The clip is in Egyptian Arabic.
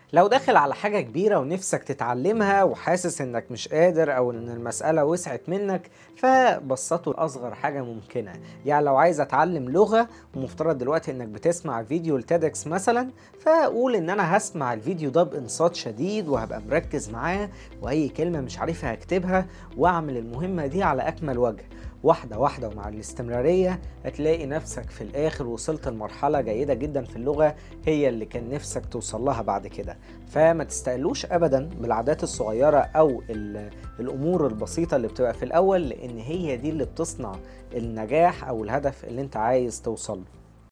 لو داخل على حاجة كبيرة ونفسك تتعلمها وحاسس انك مش قادر او ان المسألة وسعت منك فبسطه لأصغر حاجة ممكنة يعني لو عايز اتعلم لغة ومفترض دلوقتي انك بتسمع فيديو لتيدكس مثلا فقول ان انا هسمع الفيديو ده بانصات شديد وهبقى مركز معاه واي كلمة مش عارفها هكتبها واعمل المهمة دي على اكمل وجه واحدة واحدة ومع الاستمرارية هتلاقي نفسك في الآخر وصلت لمرحلة جيدة جدا في اللغة هي اللي كان نفسك توصل لها بعد كده فما تستقلوش أبدا بالعادات الصغيرة أو ال- الأمور البسيطة اللي بتبقى في الأول لأن هي دي اللي بتصنع النجاح أو الهدف اللي أنت عايز توصل له